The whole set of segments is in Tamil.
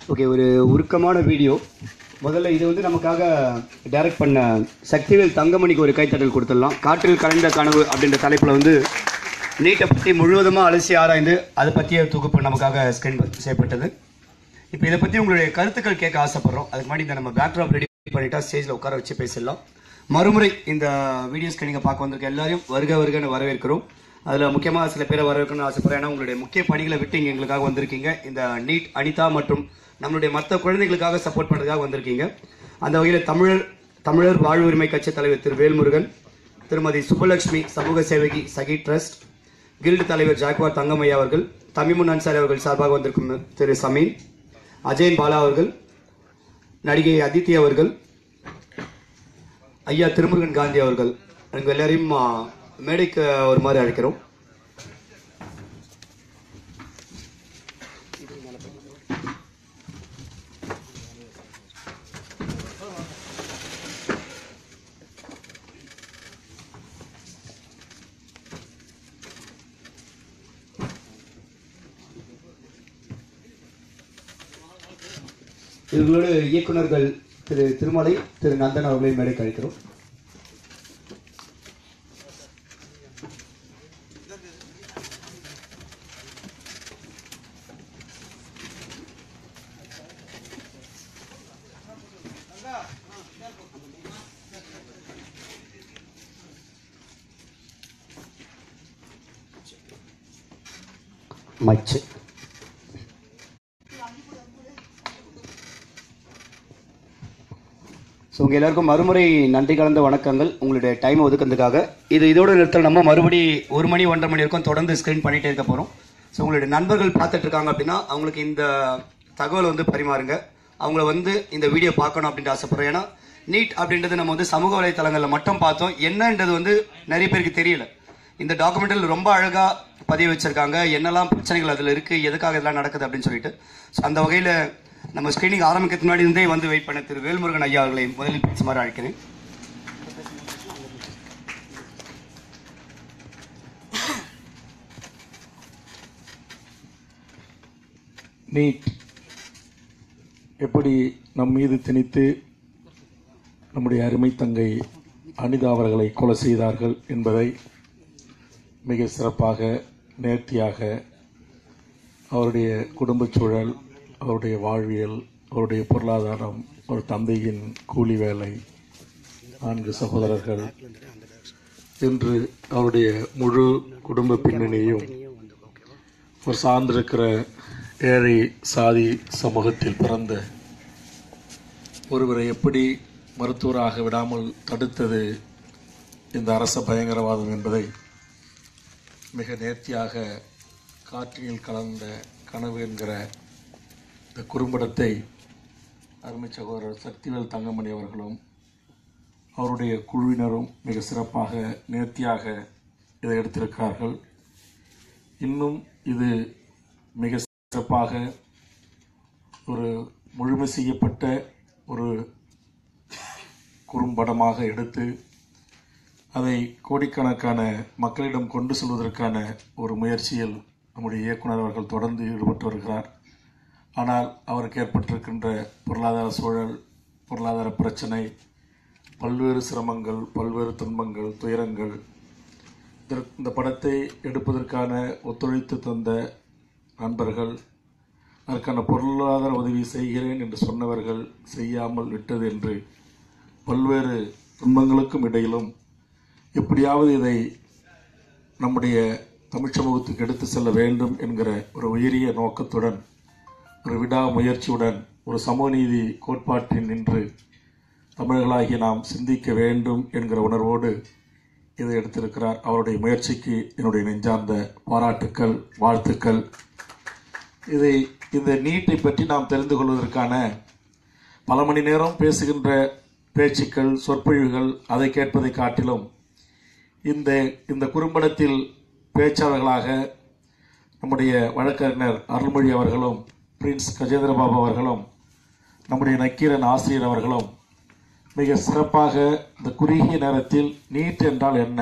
ஓகே ஒரு உருக்கமான வீடியோ முதல்ல இது வந்து நமக்காக டைரக்ட் பண்ண சக்திவேல் தங்கமணிக்கு ஒரு கைத்தட்டல் கொடுத்துடலாம் காற்றில் கலைந்த கனவு அப்படின்ற தலைப்பில் வந்து நீட்டை பற்றி முழுவதுமாக அலசி ஆராய்ந்து அதை பற்றிய தொகுப்பு நமக்காக ஸ்கிரீன் செய்யப்பட்டது இப்போ இதை பற்றி உங்களுடைய கருத்துக்கள் கேட்க ஆசைப்படுறோம் அதுக்கு முன்னாடி இந்த நம்ம பேக்ராப் ரெடி பண்ணிட்டா ஸ்டேஜில் உட்கார வச்சு பேசிடலாம் மறுமுறை இந்த வீடியோ ஸ்கிரீனிங்கை பார்க்க வந்திருக்க எல்லாரையும் வருக வருகன்னு வரவேற்கிறோம் அதில் முக்கியமாக சில பேரை வரவேற்கணும்னு ஆசைப்படுறேன் ஏன்னா உங்களுடைய முக்கிய பணிகளை விட்டு இங்கே எங்களுக்காக வந்திருக்கீங்க இந்த நீட் அனிதா மற்றும் நம்மளுடைய மற்ற குழந்தைகளுக்காக சப்போர்ட் பண்ணுறதுக்காக வந்திருக்கீங்க அந்த வகையில் தமிழர் தமிழர் வாழ்வு உரிமை கட்சி தலைவர் திரு வேல்முருகன் திருமதி சுப்புலட்சுமி சமூக சேவகி சகி ட்ரஸ்ட் கில்டு தலைவர் ஜாக்வார் தங்கமையா அவர்கள் தமிமுன் அன்சாரி அவர்கள் சார்பாக வந்திருக்கும் திரு சமீன் அஜயன் பாலா அவர்கள் நடிகை அதித்தி அவர்கள் ஐயா திருமுருகன் காந்தி அவர்கள் எங்கள் எல்லாரையும் ஆ, மேடைக்கு ஒரு மாதிரி அழைக்கிறோம் இவர்களோடு இயக்குனர்கள் திரு திருமலை திரு நந்தன் அவர்களை மேடைக்கு அழைக்கிறோம் மச்சு ஸோ உங்கள் எல்லாருக்கும் மறுமுறை நன்றி கலந்த வணக்கங்கள் உங்களுடைய டைம் ஒதுக்கிறதுக்காக இது இதோட நிறுத்தல் நம்ம மறுபடி ஒரு மணி ஒன்றரை மணி வரைக்கும் தொடர்ந்து ஸ்க்ரீன் பண்ணிட்டே இருக்க போகிறோம் ஸோ உங்களுடைய நண்பர்கள் பார்த்துட்டு இருக்காங்க அப்படின்னா அவங்களுக்கு இந்த தகவல் வந்து பரிமாறுங்க அவங்கள வந்து இந்த வீடியோ பார்க்கணும் அப்படின்ட்டு ஆசைப்படுறேன் ஏன்னா நீட் அப்படின்றது நம்ம வந்து சமூக வலைத்தளங்களில் மட்டும் பார்த்தோம் என்னன்றது வந்து நிறைய பேருக்கு தெரியல இந்த டாக்குமெண்டில் ரொம்ப அழகாக பதிவு வச்சிருக்காங்க என்னெல்லாம் பிரச்சனைகள் அதில் இருக்குது எதுக்காக இதெல்லாம் நடக்குது அப்படின்னு சொல்லிட்டு ஸோ அந்த வகையில் நம்ம ஸ்க்ரீனிங் ஆரம்பிக்கிறதுக்கு முன்னாடி இருந்தே வந்து வெயிட் பண்ண திரு வேல்முருகன் ஐயா அவர்களை முதலில் பேசுமாறு அழைக்கிறேன் நீட் எப்படி நம் மீது திணித்து நம்முடைய அருமை தங்கை அனிதா அவர்களை கொலை செய்தார்கள் என்பதை மிக சிறப்பாக நேர்த்தியாக அவருடைய குடும்பச் சூழல் அவருடைய வாழ்வியல் அவருடைய பொருளாதாரம் ஒரு தந்தையின் கூலி வேலை நான்கு சகோதரர்கள் என்று அவருடைய முழு குடும்ப பின்னணியையும் ஒரு சார்ந்திருக்கிற ஏழை சாதி சமூகத்தில் பிறந்த ஒருவரை எப்படி மருத்துவராக விடாமல் தடுத்தது இந்த அரச பயங்கரவாதம் என்பதை மிக நேர்த்தியாக காற்றில் கலந்த கனவு என்கிற இந்த குறும்படத்தை அருமை சகோதரர் சக்திவேல் தங்கமணி அவர்களும் அவருடைய குழுவினரும் மிக சிறப்பாக நேர்த்தியாக இதை எடுத்திருக்கிறார்கள் இன்னும் இது மிக சிறப்பாக ஒரு முழுமை செய்யப்பட்ட ஒரு குறும்படமாக எடுத்து அதை கோடிக்கணக்கான மக்களிடம் கொண்டு செல்வதற்கான ஒரு முயற்சியில் நம்முடைய இயக்குனர் அவர்கள் தொடர்ந்து ஈடுபட்டு வருகிறார் ஆனால் அவருக்கு ஏற்பட்டிருக்கின்ற பொருளாதார சூழல் பொருளாதார பிரச்சனை பல்வேறு சிரமங்கள் பல்வேறு துன்பங்கள் துயரங்கள் இதற்- இந்த படத்தை எடுப்பதற்கான ஒத்துழைத்து தந்த நண்பர்கள் அதற்கான பொருளாதார உதவி செய்கிறேன் என்று சொன்னவர்கள் செய்யாமல் விட்டது என்று பல்வேறு துன்பங்களுக்கும் இடையிலும் எப்படியாவது இதை நம்முடைய தமிழ் சமூகத்துக்கு எடுத்து செல்ல வேண்டும் என்கிற ஒரு உயரிய நோக்கத்துடன் ஒரு விடாமுயற்சியுடன் ஒரு சமூகநீதி கோட்பாட்டில் நின்று தமிழர்களாகிய நாம் சிந்திக்க வேண்டும் என்கிற உணர்வோடு இதை எடுத்திருக்கிறார் அவருடைய முயற்சிக்கு என்னுடைய நெஞ்சார்ந்த பாராட்டுக்கள் வாழ்த்துக்கள் இதை இந்த நீட்டை பற்றி நாம் தெரிந்து கொள்வதற்கான பல மணி நேரம் பேசுகின்ற பேச்சுக்கள் சொற்பொழிவுகள் அதை கேட்பதை காட்டிலும் இந்த இந்த குறும்படத்தில் பேச்சாளர்களாக நம்முடைய வழக்கறிஞர் அருள்மொழி அவர்களும் பிரின்ஸ் கஜேந்திரபாபு அவர்களும் நம்முடைய நக்கீரன் ஆசிரியர் அவர்களும் மிக சிறப்பாக இந்த குறுகிய நேரத்தில் நீட் என்றால் என்ன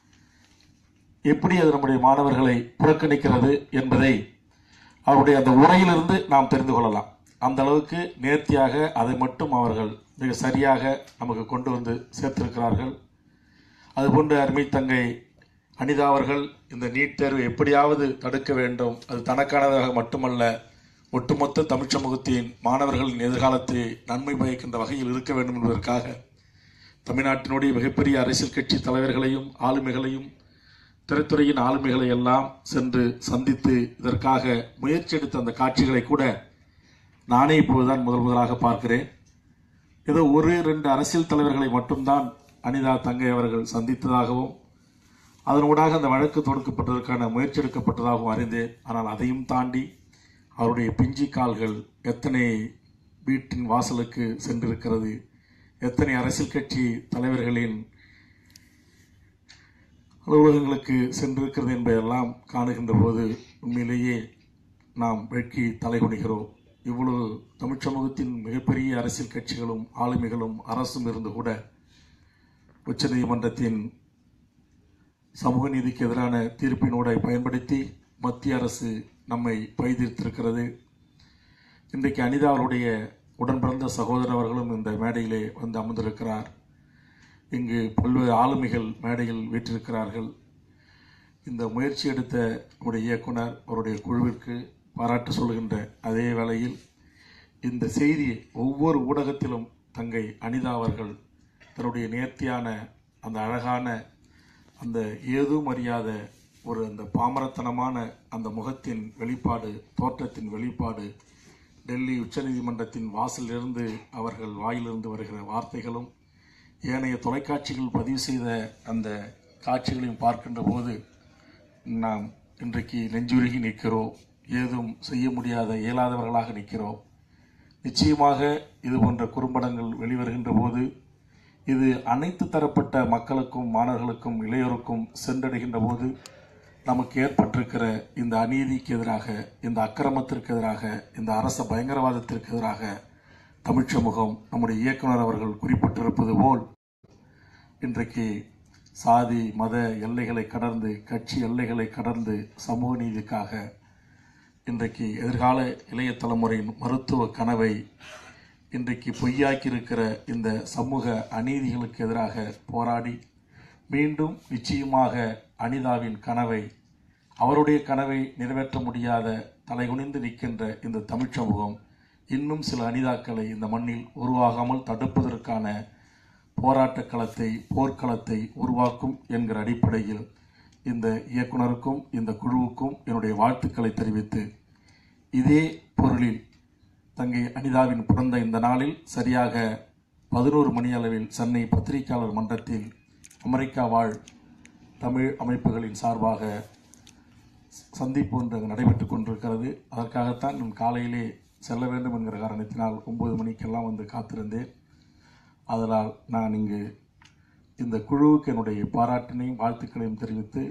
எப்படி அது நம்முடைய மாணவர்களை புறக்கணிக்கிறது என்பதை அவருடைய அந்த உரையிலிருந்து நாம் தெரிந்து கொள்ளலாம் அந்த அளவுக்கு நேர்த்தியாக அதை மட்டும் அவர்கள் மிக சரியாக நமக்கு கொண்டு வந்து சேர்த்திருக்கிறார்கள் அதுபோன்று அருமை தங்கை அனிதா அவர்கள் இந்த நீட் தேர்வை எப்படியாவது தடுக்க வேண்டும் அது தனக்கானதாக மட்டுமல்ல ஒட்டுமொத்த தமிழ் சமூகத்தின் மாணவர்களின் எதிர்காலத்தை நன்மை பயக்கின்ற வகையில் இருக்க வேண்டும் என்பதற்காக தமிழ்நாட்டினுடைய மிகப்பெரிய அரசியல் கட்சி தலைவர்களையும் ஆளுமைகளையும் திரைத்துறையின் ஆளுமைகளை எல்லாம் சென்று சந்தித்து இதற்காக முயற்சி எடுத்த அந்த காட்சிகளை கூட நானே இப்போதுதான் முதல் முதலாக பார்க்கிறேன் ஏதோ ஒரு ரெண்டு அரசியல் தலைவர்களை மட்டும்தான் அனிதா தங்கை அவர்கள் சந்தித்ததாகவும் அதனூடாக அந்த வழக்கு தொடுக்கப்பட்டதற்கான முயற்சி எடுக்கப்பட்டதாகவும் அறிந்தேன் ஆனால் அதையும் தாண்டி அவருடைய பிஞ்சி கால்கள் எத்தனை வீட்டின் வாசலுக்கு சென்றிருக்கிறது எத்தனை அரசியல் கட்சி தலைவர்களின் அலுவலகங்களுக்கு சென்றிருக்கிறது என்பதெல்லாம் காணுகின்ற போது உண்மையிலேயே நாம் வெட்கி தலைகுனிகிறோம் இவ்வளவு தமிழ் சமூகத்தின் மிகப்பெரிய அரசியல் கட்சிகளும் ஆளுமைகளும் அரசும் இருந்து கூட உச்சநீதிமன்றத்தின் சமூக நீதிக்கு எதிரான தீர்ப்பினோடை பயன்படுத்தி மத்திய அரசு நம்மை பைதீர்த்திருக்கிறது இன்றைக்கு அனிதா அவருடைய உடன் பிறந்த சகோதரர் அவர்களும் இந்த மேடையிலே வந்து அமர்ந்திருக்கிறார் இங்கு பல்வேறு ஆளுமைகள் மேடையில் வீற்றிருக்கிறார்கள் இந்த முயற்சி எடுத்த நம்முடைய இயக்குனர் அவருடைய குழுவிற்கு பாராட்டு சொல்கின்ற அதே வேளையில் இந்த செய்தியை ஒவ்வொரு ஊடகத்திலும் தங்கை அனிதா அவர்கள் தன்னுடைய நேர்த்தியான அந்த அழகான அந்த ஏதும் அறியாத ஒரு அந்த பாமரத்தனமான அந்த முகத்தின் வெளிப்பாடு தோற்றத்தின் வெளிப்பாடு டெல்லி உச்சநீதிமன்றத்தின் வாசலிலிருந்து அவர்கள் வாயிலிருந்து வருகிற வார்த்தைகளும் ஏனைய தொலைக்காட்சிகள் பதிவு செய்த அந்த காட்சிகளையும் பார்க்கின்ற போது நாம் இன்றைக்கு நெஞ்சுருகி நிற்கிறோம் ஏதும் செய்ய முடியாத இயலாதவர்களாக நிற்கிறோம் நிச்சயமாக இது போன்ற குறும்படங்கள் வெளிவருகின்ற போது இது அனைத்து தரப்பட்ட மக்களுக்கும் மாணவர்களுக்கும் இளையோருக்கும் சென்றடைகின்ற போது நமக்கு ஏற்பட்டிருக்கிற இந்த அநீதிக்கு எதிராக இந்த அக்கிரமத்திற்கு எதிராக இந்த அரச பயங்கரவாதத்திற்கு எதிராக தமிழ் சமூகம் நம்முடைய இயக்குனர் அவர்கள் குறிப்பிட்டிருப்பது போல் இன்றைக்கு சாதி மத எல்லைகளை கடந்து கட்சி எல்லைகளை கடந்து சமூக நீதிக்காக இன்றைக்கு எதிர்கால இளைய தலைமுறையின் மருத்துவ கனவை இன்றைக்கு பொய்யாக்கி இருக்கிற இந்த சமூக அநீதிகளுக்கு எதிராக போராடி மீண்டும் நிச்சயமாக அனிதாவின் கனவை அவருடைய கனவை நிறைவேற்ற முடியாத தலைகுனிந்து நிற்கின்ற இந்த தமிழ்ச் சமூகம் இன்னும் சில அனிதாக்களை இந்த மண்ணில் உருவாகாமல் தடுப்பதற்கான போராட்டக் களத்தை போர்க்களத்தை உருவாக்கும் என்கிற அடிப்படையில் இந்த இயக்குனருக்கும் இந்த குழுவுக்கும் என்னுடைய வாழ்த்துக்களை தெரிவித்து இதே பொருளில் தங்கை அனிதாவின் பிறந்த இந்த நாளில் சரியாக பதினோரு மணி அளவில் சென்னை பத்திரிகையாளர் மன்றத்தில் அமெரிக்கா வாழ் தமிழ் அமைப்புகளின் சார்பாக சந்திப்பு ஒன்று அங்கு நடைபெற்றுக் கொண்டிருக்கிறது அதற்காகத்தான் நான் காலையிலே செல்ல வேண்டும் என்கிற காரணத்தினால் ஒன்பது மணிக்கெல்லாம் வந்து காத்திருந்தேன் அதனால் நான் இங்கு இந்த குழுவுக்கு என்னுடைய பாராட்டினையும் வாழ்த்துக்களையும் தெரிவித்து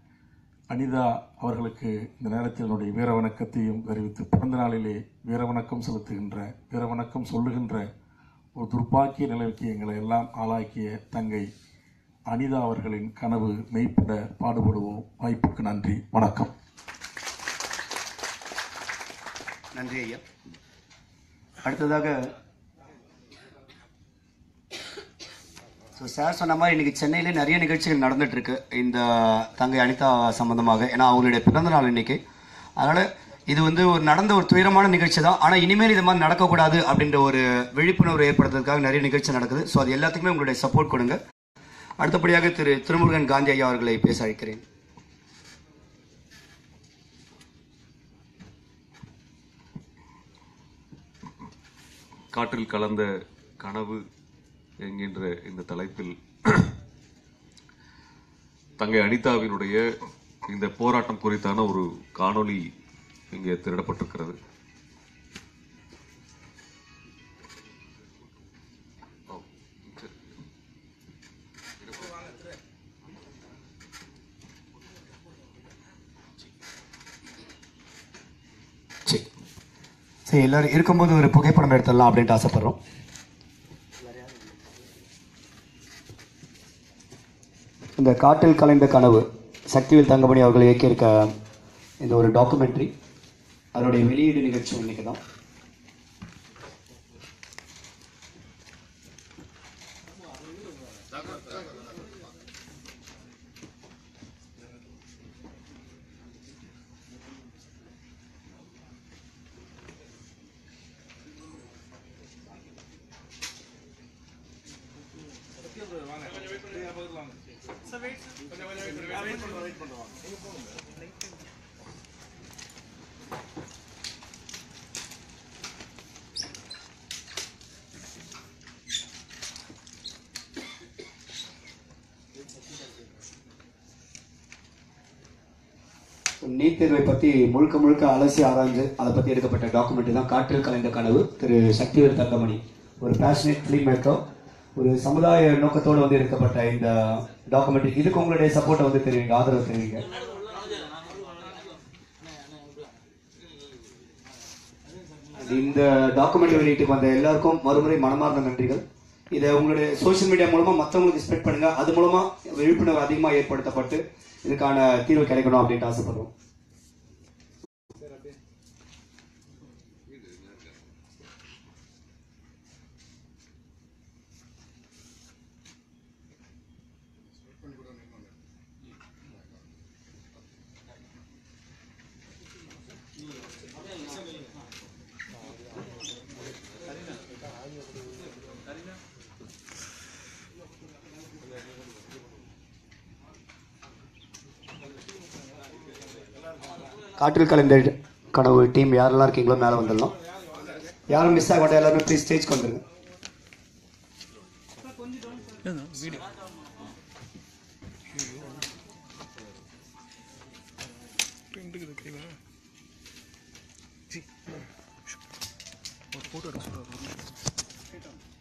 அனிதா அவர்களுக்கு இந்த நேரத்தில் என்னுடைய வீர வணக்கத்தையும் தெரிவித்து பிறந்த நாளிலே வீர வணக்கம் செலுத்துகின்ற வீர வணக்கம் சொல்லுகின்ற ஒரு துர்ப்பாக்கிய நிலைக்கு எங்களை எல்லாம் ஆளாக்கிய தங்கை அனிதா அவர்களின் கனவு மெய்ப்பட பாடுபடுவோம் வாய்ப்புக்கு நன்றி வணக்கம் நன்றி ஐயா அடுத்ததாக ஸோ சார் சொன்ன மாதிரி இன்னைக்கு சென்னையிலே நிறைய நிகழ்ச்சிகள் நடந்துட்டு இருக்கு இந்த தங்கை அனிதா சம்பந்தமாக ஏன்னா அவங்களுடைய பிறந்த நாள் இன்னைக்கு அதனால இது வந்து ஒரு நடந்த ஒரு துயரமான நிகழ்ச்சி தான் ஆனால் இனிமேல் இது மாதிரி நடக்கக்கூடாது அப்படின்ற ஒரு விழிப்புணர்வு ஏற்படுத்துறதுக்காக நிறைய நிகழ்ச்சி நடக்குது ஸோ அது எல்லாத்துக்குமே உங்களுடைய சப்போர்ட் கொடுங்க அடுத்தபடியாக திரு திருமுருகன் காந்தி ஐயா அவர்களை பேச அழைக்கிறேன் காற்றில் கலந்த கனவு என்கின்ற இந்த தலைப்பில் தங்கை அனிதாவினுடைய இந்த போராட்டம் குறித்தான ஒரு காணொளி இங்கே திரடப்பட்டிருக்கிறது ஓ, சரி. சரி சரி எல்லாரும் இருக்கும்போது ஒரு புகைப்படம் எடுத்துடலாம் அப்படின்ட்டு ஆசைப்படுறோம் இந்த காட்டில் கலைந்த கனவு சக்திவேல் தங்கமணி அவர்கள் இயக்கியிருக்க இந்த ஒரு டாக்குமெண்ட்ரி அதனுடைய வெளியீடு நிகழ்ச்சி இன்னைக்கு தான் நீட் தேர்வை பத்தி முழுக்க முழுக்க அலசி ஆராய்ஞ்சு அதை பத்தி எடுக்கப்பட்ட டாக்குமெண்ட் தான் காற்றில் கலைந்த கனவு திரு சக்திவேல் தங்கமணி ஒரு பேஷனேட் ஃபிலிம் மேக்கர் ஒரு சமுதாய நோக்கத்தோடு வந்து எடுக்கப்பட்ட இந்த டாக்குமெண்ட் இதுக்கு உங்களுடைய சப்போர்ட்டை வந்து தெரிவிங்க ஆதரவு தெரிவிங்க இந்த டாக்குமெண்ட் வெளியீட்டுக்கு வந்த எல்லாருக்கும் மறுமுறை மனமார்ந்த நன்றிகள் இதை உங்களுடைய சோஷியல் மீடியா மூலமா மற்றவங்களுக்கு ஸ்ப்ரெட் பண்ணுங்க அது மூலமா விழிப்புணர்வு அதிகமாக ஏற்படுத்தப்பட்டு இதுக்கான தீர்வு கிடைக்கணும் அப்படின்ட்டு ஆசைப்படுறோம் காற்றில் கலைந்த கனவு டீம் யாரெல்லாம் இருக்கீங்களோ மேலே வந்துடலாம் யாரும் மிஸ் ஆக மாட்டேன் எல்லாருமே ப்ளீஸ் ஸ்டேஜ்க்கு வந்துருங்க ஒரு ஃபோட்டோ எடுக்க சொல்லுவாங்க